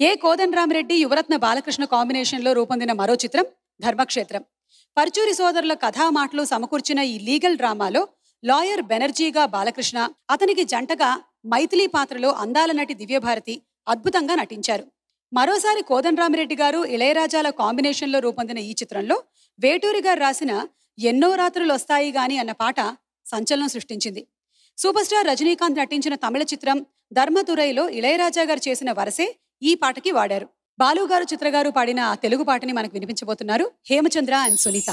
K Kodandaramireddy Yuvaratna Balakrishna కాంబినేషన్లో రూపొందిన మరో చిత్రం ధర్మక్షేత్రం పర్చూరి సోదరుల కథా మాటలు సమకూర్చిన ఈ లీగల్ డ్రామాలో లాయర్ బెనర్జీగా బాలకృష్ణ అతనికి జంటగా మైథిలి పాత్రలో అందాల నటి దివ్యభారతి అద్భుతంగా నటించారు మరోసారి కోదండరామిరెడ్డి గారు ఇళయరాజాల కాంబినేషన్లో రూపొందిన ఈ చిత్రంలో వేటూరి గారు రాసిన ఎన్నో రాత్రులు వస్తాయి గాని అన్న పాట సంచలనం సృష్టించింది సూపర్ స్టార్ రజనీకాంత్ నటించిన తమిళ చిత్రం ధర్మదురైలో ఇళయరాజా గారు చేసిన వరసే ఈ పాటకి వాడారు బాలు గారు చిత్ర గారు పాడిన ఆ తెలుగు పాటని మనకు వినిపించబోతున్నారు హేమచంద్ర అండ్ సునీత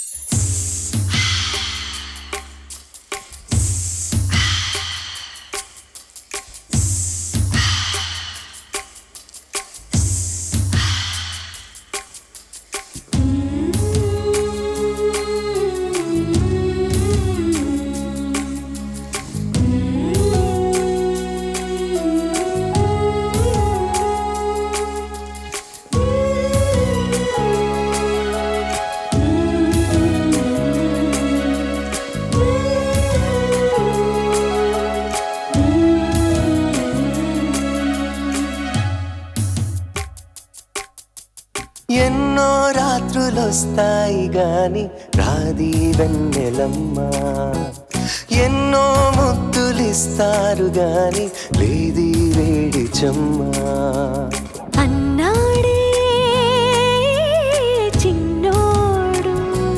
ఎన్నో రాత్రులొస్తాయి గాని రాది వెన్నెలమ్మ ఎన్నో ముద్దులిస్తారు గాని లేది వేడి చెమ్మ అన్నాడే చిన్నోడు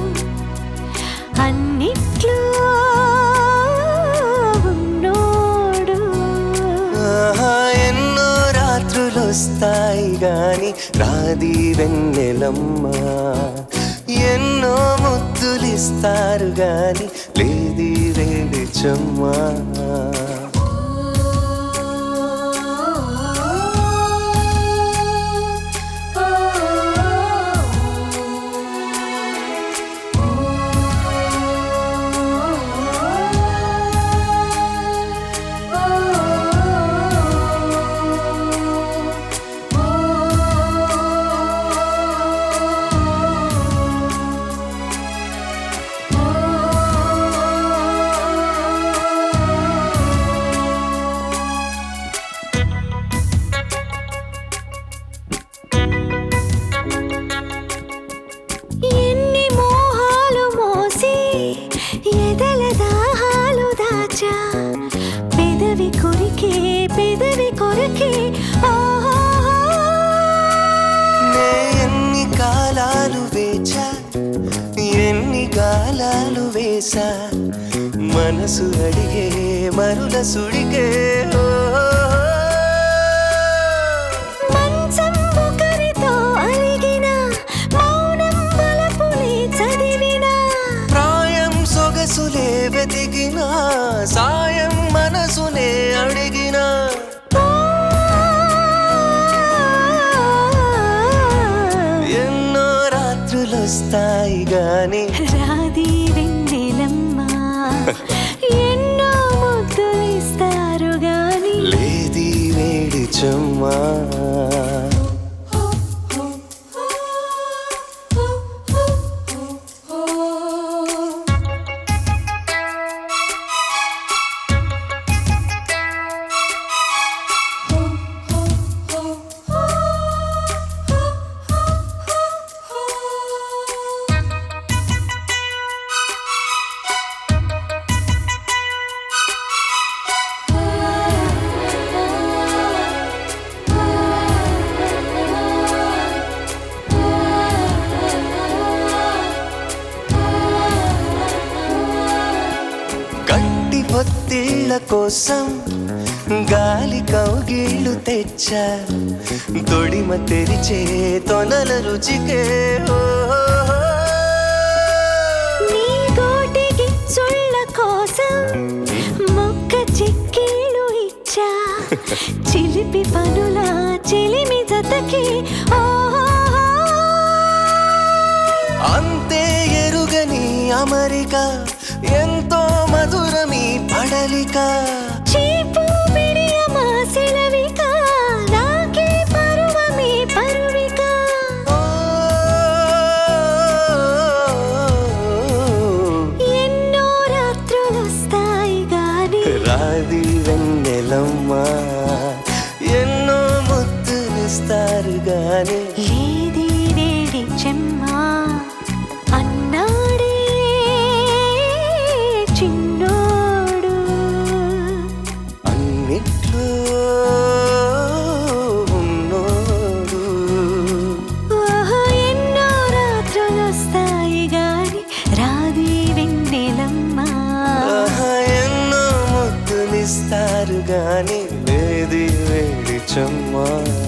అన్నిట్లో ఉన్నోడు ఆహా, ఎన్నో రాత్రులొస్తాయి గాని రాది వెన్నెలమ్మ ఎన్నో ముద్దులిస్తారు గాని లేది వేడి చెమ్మ ఎన్ని మోహాలు మోసి ఎదల దాహాలు దాచా పెదవి కొరికే పెదవి కొరికే ఓహో నే ఎన్ని కాలాలు వేచా ఎన్ని గాలాలు వేసా మనసు అడిగే మరుల సుడిగే ఓ. మంచం ఒకరితో అలిగిన మౌనం బలపుని చదివిన ప్రాయం సొగసులే వెతికిన సాయం మనసునే అడిగిన ఎన్నో రాత్రులొస్తాయి గాని రాది వెన్నెలమ్మ ఎన్నో ముద్దులు ఇస్తారు గాని లేది వేడి చెమ్మా గట్టి పొత్తిళ్ళ కోసం గాలి కౌగిళ్ళు తెచ్చా తొడిమ తెరిచే తొనల రుచికే ఓ. నీ గోటికి చుళ్ళ కోసం మొక్క చెక్కిళ్ళు ఇచ్చా చిలిపి పనుల చిలిమి జతకి ఓహో అంతే ఎరుగని అమరిక ఎంతో మధురమీ పడలిక చీపు పిడియమా సెలవిక నాకే పరువమే పరువిక ఓ. ఎన్నో రాత్రులొస్తాయి గాని రాది వెన్నెలమ్మ ఎన్నో ముద్దులిస్తా చెమ్మా